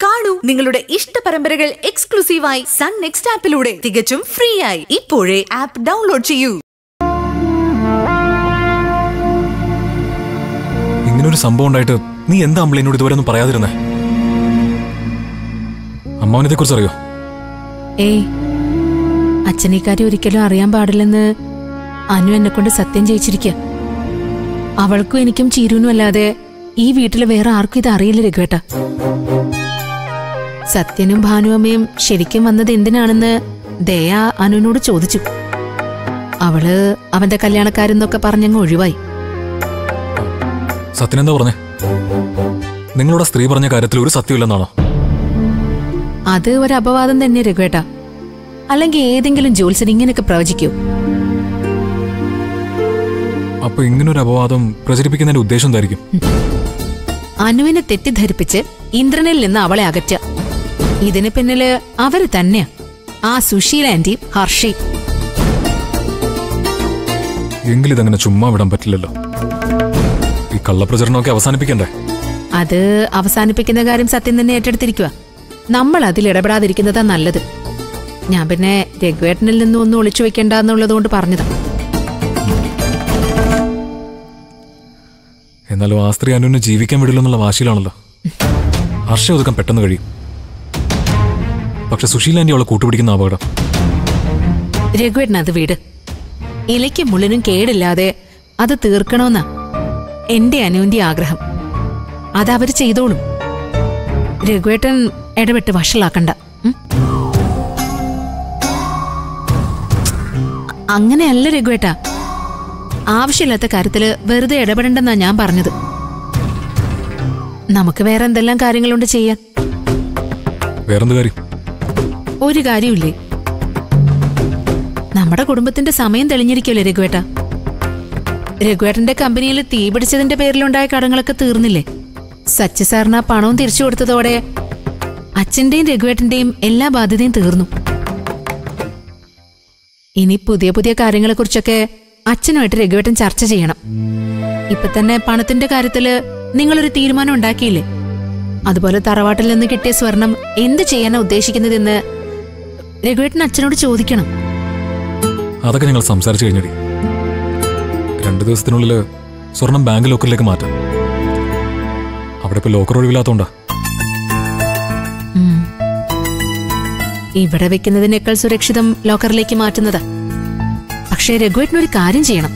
കാണൂ നിങ്ങളുടെ ഇഷ്ട പരമ്പരകൾ എക്സ്ക്ലൂസീവായി സൺ നെക്സ്റ്റ് ആപ്പിലൂടെ തികച്ചും ഫ്രീ ആയി ഇപ്പോഴേ ആപ്പ് ഡൗൺലോഡ് ചെയ്യൂ ഇങ്ങനൊരു സംഭവം ഉണ്ടായിട്ട് നീ എന്താ അമ്പിളി എന്നോട് ഇതുവരെ ഒന്നും പറയാതിരുന്നേ അമ്മാവനത്തെ കുറിച്ച് അറിയോ ഏയ് അച്ഛനീ കാര്യം ഒരിക്കലും അറിയാൻ പാടില്ലെന്ന് അനു എന്നെ കൊണ്ട് സത്യം ചെയ്യിച്ചിരിക്കുക അവൾക്കും എനിക്കും ചീരുനും അല്ലാതെ ഈ വീട്ടിൽ വേറെ ആർക്കും ഇത് അറിയില്ല രഘുവേട്ട സത്യനും ഭാനുവമ്മയും ശരിക്കും വന്നത് എന്തിനാണെന്ന് ദയ അനുവിനോട് ചോദിച്ചു അവള് അവന്റെ കല്യാണക്കാരെന്നൊക്കെ പറഞ്ഞങ്ങ് ഒഴിവായി സത്യനെന്താ പറഞ്ഞേ നിങ്ങളോട് ആ സ്ത്രീ പറഞ്ഞ കാര്യത്തിൽ ഒരു സത്യമില്ലെന്നാണോ അത് ഒരു അപവാദം തന്നെ രഘുവേട്ട അല്ലെങ്കിൽ ഏതെങ്കിലും ജോത്സ്യൻ ഇങ്ങനെയൊക്കെ പ്രവചിക്കൂ അപ്പൊ ഇങ്ങനൊരു അപവാദം പ്രചരിപ്പിക്കുന്നതിന്റെ ഉദ്ദേശം എന്തായിരിക്കും അനുവിനെ തെറ്റിദ്ധരിപ്പിച്ച് ഇന്ദ്രനിൽ നിന്ന് അവളെ അകറ്റ ഇതിന് പിന്നില് അവര് തന്നെയാ ആ സുശീല ആന്റിയും ഹർഷി എങ്കിലും ഇതങ്ങനെ ചുമ്മാ വിടാൻ പറ്റില്ലല്ലോ ഈ കള്ളപ്രചരണമൊക്കെ അവസാനിപ്പിക്കണ്ടേ അത് അവസാനിപ്പിക്കുന്ന കാര്യം സത്യം തന്നെ ഏറ്റെടുത്തിരിക്കുക നമ്മൾ അതിൽ ഇടപെടാതിരിക്കുന്നതാ നല്ലത് ഞാൻ പിന്നെ രഘുവേട്ടനിൽ നിന്നും ഒന്നും ഒളിച്ചു വെക്കണ്ട എന്നുള്ളതുകൊണ്ട് പറഞ്ഞതാ എന്നാലും ആ സ്ത്രീ അനുവിനെ ജീവിക്കാൻ വിടില്ലെന്നുള്ള വാശിയിലാണല്ലോ ഹർഷ ഒതുക്കാൻ പെട്ടെന്ന് കഴിയും പക്ഷെ സുശീല ആന്റി അവളെ കൂട്ടുപിടിക്കുന്ന അപകടം രഘുവേട്ടൻ അത് വീട് ഇലയ്ക്കും മുള്ളിനും കേടില്ലാതെ അത് തീർക്കണമെന്നാ എന്റെ അനുവിന്റെ ആഗ്രഹം അതവര് ചെയ്തോളും രഘുവേട്ടൻ ഇടപെട്ട് വഷളാക്കണ്ട ഉം? അങ്ങനെയല്ല രഘുവേട്ട ആവശ്യമില്ലാത്ത കാര്യത്തില് വെറുതെ ഇടപെടണ്ടെന്നാ ഞാൻ പറഞ്ഞത് നമുക്ക് വേറെ എന്തെല്ലാം കാര്യങ്ങളുണ്ട് ചെയ്യാൻ വേറെന്ത് കാര്യം ഒരു കാര്യമില്ലേ നമ്മുടെ കുടുംബത്തിന്റെ സമയം തെളിഞ്ഞിരിക്കുമല്ലേ രഘുവേട്ട രഘുവേട്ടന്റെ കമ്പനിയിൽ തീ പിടിച്ചതിന്റെ പേരിലുണ്ടായ കടങ്ങളൊക്കെ തീർന്നില്ലേ സച്ചി സാറിന് ആ പണവും തിരിച്ചു കൊടുത്തതോടെ അച്ഛന്റെയും രഘുവേട്ടന്റെയും എല്ലാ ബാധ്യതയും തീർന്നു ഇനി പുതിയ പുതിയ കാര്യങ്ങളെക്കുറിച്ചൊക്കെ അച്ഛനുമായിട്ട് രഘുവേട്ടൻ ചർച്ച ചെയ്യണം ഇപ്പൊ തന്നെ പണത്തിന്റെ കാര്യത്തില് നിങ്ങളൊരു തീരുമാനം ഉണ്ടാക്കിയില്ലേ അതുപോലെ തറവാട്ടിൽ നിന്ന് കിട്ടിയ സ്വർണം എന്ത് ചെയ്യാനാ ഉദ്ദേശിക്കുന്നതെന്ന് രഘുവേട്ടൻ അച്ഛനോട് ചോദിക്കണം അതൊക്കെ ഞങ്ങൾ സംസാരിച്ചു കഴിഞ്ഞടി രണ്ടു ദിവസത്തിനുള്ളിൽ സ്വർണം ബാങ്ക് ലോക്കറിലേക്ക് മാറ്റാം അവിടെ ഇപ്പൊ ലോക്കർ ഒഴിവില്ലാത്തോണ്ടാ ഉം. ഇവിടെ വെക്കുന്നതിനേക്കാൾ സുരക്ഷിതം ലോക്കറിലേക്ക് മാറ്റുന്നതാ പക്ഷേ രഘുവേട്ടൻ ഒരു കാര്യം ചെയ്യണം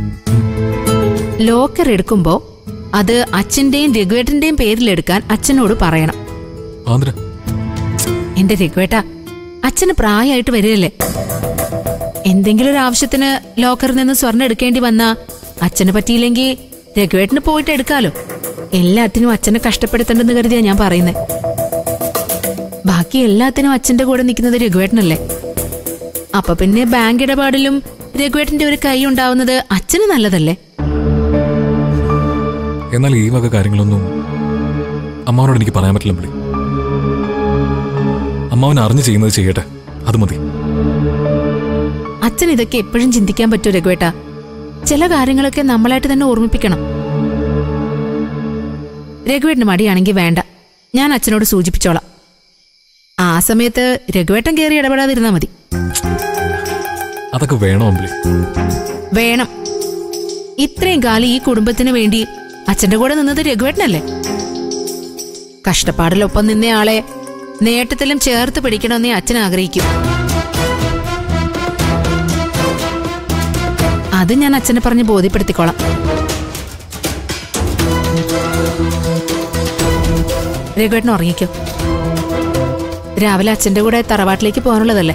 ലോക്കർ എടുക്കുമ്പോ അത് അച്ഛന്റെയും രഘുവേട്ടന്റെയും പേരിലെടുക്കാൻ അച്ഛനോട് പറയണം ആന്ധ്ര എന്റെ രഘുവേട്ട അച്ഛന് പ്രായമായിട്ട് വരികയല്ലേ എന്തെങ്കിലും ഒരു ആവശ്യത്തിന് ലോക്കറിൽ നിന്ന് സ്വർണ്ണം എടുക്കേണ്ടി വന്നാ അച്ഛന് പറ്റിയില്ലെങ്കിൽ രഘുവേട്ടന് പോയിട്ട് എടുക്കാലോ എല്ലാത്തിനും അച്ഛനെ കഷ്ടപ്പെടുത്തണ്ടെന്ന് കരുതിയാ ഞാൻ പറയുന്നത് ബാക്കി എല്ലാത്തിനും അച്ഛന്റെ കൂടെ നിൽക്കുന്നത് രഘുവേട്ടനല്ലേ അപ്പൊ പിന്നെ ബാങ്ക് ഇടപാടിലും രഘുവേട്ടന്റെ ഒരു കൈ ഉണ്ടാവുന്നത് അച്ഛന് നല്ലതല്ലേ എന്നാൽ ഈ വക കാര്യങ്ങളൊന്നും അമ്മാവനോട് എനിക്ക് പറയാൻ പറ്റില്ല പുള്ളി അമ്മാവൻ അറിഞ്ഞു ചെയ്യുന്നത് ചെയ്യട്ടെ അത് മതി അച്ഛൻ ഇതൊക്കെ എപ്പോഴും ചിന്തിക്കാൻ പറ്റൂ രഘുവേട്ട ചില കാര്യങ്ങളൊക്കെ നമ്മളായിട്ട് തന്നെ ഓർമ്മിപ്പിക്കണം രഘുവേട്ടന് മടിയാണെങ്കിൽ വേണ്ട ഞാൻ അച്ഛനോട് സൂചിപ്പിച്ചോളാം ആ സമയത്ത് രഘുവേട്ടൻ കയറി ഇടപെടാതിരുന്നാ മതി അതൊക്കെ വേണോ അമ്പിളി വേണം ഇത്രയും കാലം ഈ കുടുംബത്തിന് വേണ്ടി അച്ഛന്റെ കൂടെ നിന്നത് രഘുവേട്ടനല്ലേ കഷ്ടപ്പാടിലൊപ്പം നിന്നയാളെ നേട്ടത്തിലും ചേർത്ത് പിടിക്കണമെന്നേ അച്ഛൻ ആഗ്രഹിക്കും അത് ഞാൻ അച്ഛനെ പറഞ്ഞ് ബോധ്യപ്പെടുത്തിക്കോളാം രഘുവേട്ടൻ ഉറങ്ങിക്കോ രാവിലെ അച്ഛന്റെ കൂടെ തറവാട്ടിലേക്ക് പോകാനുള്ളതല്ലേ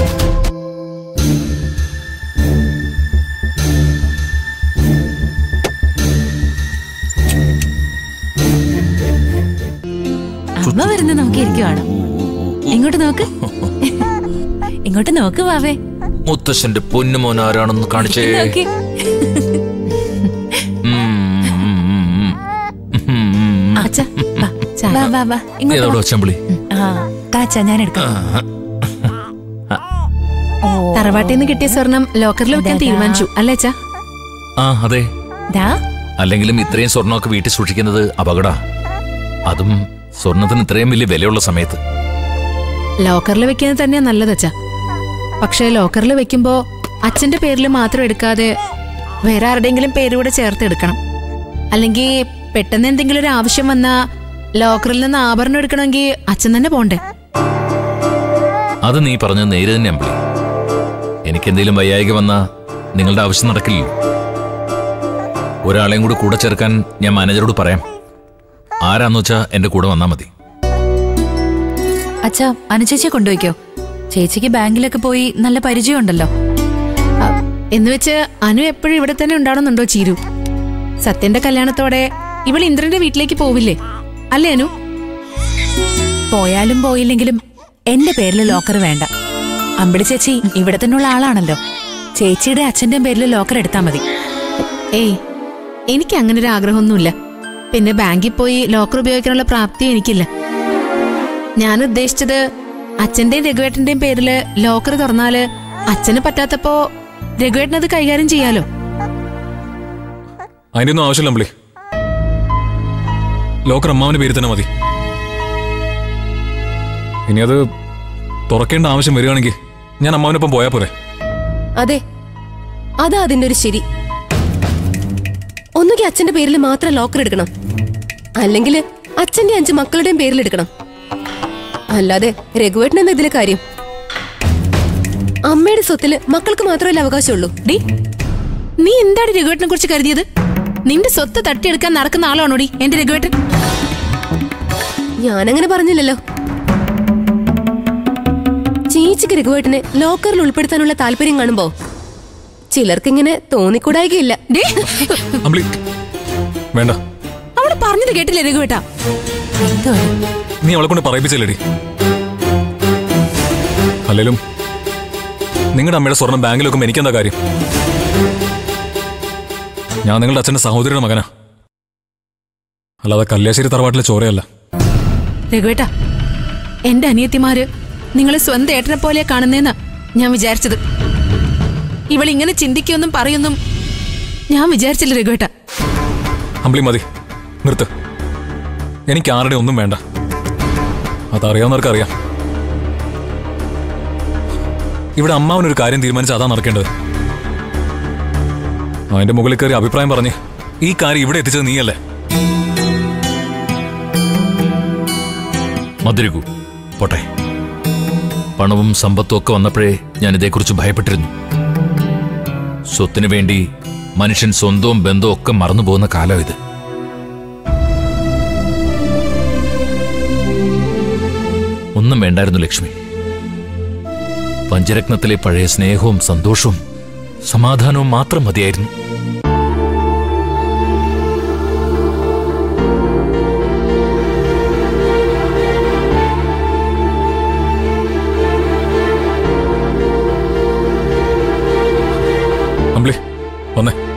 അമ്മ വരുന്ന നോക്കി ഇരിക്കുവാണ് ഇങ്ങോട്ട് നോക്ക് ഇങ്ങോട്ട് നോക്ക് വാവേ മുത്തശ്ശന്റെ പൊന്നുമോൻ ആരാണെന്ന് കാണിച്ചേ നോക്കി ഉം, ഉം, ഉം, ഉം. ഉം, ഉം. അച്ഛ ചായ വാ വാ വാ നീ ഇങ്ങോട്ട് അതോടെ വാ. വച്ചമ്പളി ആ താച്ച ഞാൻ എടുക്കാം ഓ തറവാട്ടിൽ നിന്ന് കിട്ടിയ സ്വർണം ലോക്കറിൽ വെക്കാൻ ദാ. തീരുമാനിച്ചു അല്ലേ അച്ഛാ ആ അതെ ദാ അല്ലെങ്കിലും ഇത്രയും സ്വർണ്ണമൊക്കെ വീട്ടിൽ സൂക്ഷിക്കുന്നത് അപകട അതും സ്വർണത്തിന് ഇത്രയും വലിയ വിലയുള്ള സമയത്ത് ലോക്കറിൽ വെക്കുന്നത് തന്നെയാ നല്ലത് അച്ഛാ പക്ഷേ ലോക്കറിൽ വെക്കുമ്പോ അച്ഛന്റെ പേരിൽ മാത്രം എടുക്കാതെ വേറെ ആരുടെയെങ്കിലും പേരൂടെ ചേർത്ത് എടുക്കണം അല്ലെങ്കിൽ പെട്ടെന്ന് എന്തെങ്കിലും ഒരു ആവശ്യം വന്നാ ലോക്കറിൽ നിന്ന് ആഭരണം എടുക്കണമെങ്കിൽ അച്ഛൻ തന്നെ പോണ്ടേ അത് നീ പറഞ്ഞത് നേര് തന്നെ അമ്പിളി എനിക്കെന്തെങ്കിലും വയ്യായിക വന്നാ നിങ്ങളുടെ ആവശ്യം നടക്കില്ലല്ലോ ഒരാളെയും കൂടി കൂടെ ചേർക്കാൻ ഞാൻ മാനേജറോട് പറയാം ആരാന്ന് വെച്ചാ എന്റെ കൂടെ വന്നാ മതി അച്ഛാ അനുചേച്ചിയെ കൊണ്ടുപോയിക്കോ ചേച്ചിക്ക് ബാങ്കിലൊക്കെ പോയി നല്ല പരിചയമുണ്ടല്ലോ എന്ന് വെച്ച് അനു എപ്പോഴും ഇവിടെ തന്നെ ഉണ്ടാവണമെന്നുണ്ടോ ചീരു സത്യന്റെ കല്യാണത്തോടെ ഇവൾ ഇന്ദ്രന്റെ വീട്ടിലേക്ക് പോവില്ലേ അല്ലേ അനു പോയാലും പോയില്ലെങ്കിലും എന്റെ പേരിൽ ലോക്കർ വേണ്ട അമ്പിളി ചേച്ചി ഇവിടെ തന്നെയുള്ള ആളാണല്ലോ ചേച്ചിയുടെ അച്ഛന്റെ പേരിൽ ലോക്കർ എടുത്താൽ മതി ഏയ് എനിക്ക് അങ്ങനെ ഒരു ആഗ്രഹമൊന്നുമില്ല പിന്നെ ബാങ്കിൽ പോയി ലോക്കർ ഉപയോഗിക്കാനുള്ള പ്രാപ്തി എനിക്കില്ല ഞാൻ ഉദ്ദേശിച്ചത് അച്ഛന്റെയും രഘുവേട്ടന്റെയും പേരില് ലോക്കർ തുറന്നാല് അച്ഛന് പറ്റാത്തപ്പോ രഘുവേട്ടനത് കൈകാര്യം ചെയ്യാലോ അതിന്റെ ഒന്നും ആവശ്യമില്ല അമ്പിളി ലോക്കർ അമ്മാവിന്റെ പേര് തന്നെ മതി ഇനി അത് തുറക്കേണ്ട ആവശ്യം വരികയാണെങ്കിൽ ഞാൻ അമ്മാവിനൊപ്പം പോയാൽ പോരെ അതെ അതാ അതിന്റെ ഒരു ശരി ഒന്നുകിൽ അച്ഛന്റെ പേരിൽ മാത്രം ലോക്കർ എടുക്കണം അല്ലെങ്കിൽ അച്ഛന്റെ അഞ്ച് മക്കളുടെയും പേരിൽ എടുക്കണം അല്ലാതെ രഘുവേട്ടൻ എന്താ ഇതിലെ കാര്യം അമ്മയുടെ സ്വത്തില് മക്കൾക്ക് മാത്രമല്ല അവകാശമുള്ളൂ ഡി നീ എന്താണ് രഘുവേട്ടനെ കുറിച്ച് കരുതിയത് നിന്റെ സ്വത്ത് തട്ടിയെടുക്കാൻ നടക്കുന്ന ആളാണോടി എന്റെ രഘുവേട്ടൻ ഞാനങ്ങനെ പറഞ്ഞില്ലല്ലോ ചേച്ചിക്ക് രഘുവേട്ടനെ ലോക്കറിൽ ഉൾപ്പെടുത്താനുള്ള താല്പര്യം കാണുമ്പോ ചിലർക്കിങ്ങനെ തോന്നിക്കൂടായികയില്ല ഡേ അമ്പിളി വേണ്ട അവള് പറഞ്ഞത് കേട്ടില്ലേ രഘുവേട്ടാ എന്തോ നീ അവളെ കൊണ്ട് പറയിപ്പിച്ചില്ലേടി അല്ലേലും നിങ്ങളുടെ അമ്മയുടെ സ്വർണം ബാങ്കിൽ വെക്കുമ്പോൾ എനിക്കെന്താ കാര്യം ഞാൻ നിങ്ങളുടെ അച്ഛന്റെ സഹോദരിയുടെ മകനാ അല്ലാതെ കല്യാശ്ശേരി തറവാട്ടിലെ ചോരയല്ല രഘുവേട്ടാ എന്റെ അനിയത്തിമാര് നിങ്ങളെ സ്വന്തം ഏട്ടനെ പോലെ കാണുന്നേന്നാ ഞാൻ വിചാരിച്ചത് ഇവളിങ്ങനെ ചിന്തിക്കൊന്നും പറയൊന്നും ഞാൻ വിചാരിച്ചില്ല രഘുവേട്ടാ അമ്പിളി മതി നിർത്ത് എനിക്ക് ആരുടെ ഒന്നും വേണ്ട അതറിയാവുന്നവർക്ക് അറിയാം ഇവിടെ അമ്മാവനൊരു കാര്യം തീരുമാനിച്ച് അതാ നടക്കേണ്ടത് അതിന്റെ മുകളിൽ കയറി അഭിപ്രായം പറഞ്ഞ് ഈ കാര്യം ഇവിടെ എത്തിച്ചത് നീയല്ലേ മധുരകു പോട്ടെ പണവും സമ്പത്തും ഒക്കെ വന്നപ്പോഴേ ഞാൻ ഇതേക്കുറിച്ച് ഭയപ്പെട്ടിരുന്നു സ്വത്തിനു വേണ്ടി മനുഷ്യൻ സ്വന്തവും ബന്ധവും ഒക്കെ മറന്നു പോകുന്ന കാലം ഇത് ഒന്നും വേണ്ടായിരുന്നു ലക്ഷ്മി പഞ്ചരത്നത്തിലെ പഴയ സ്നേഹവും സന്തോഷവും സമാധാനവും മാത്രം മതിയായിരുന്നു അമ്പിളി വന്നേ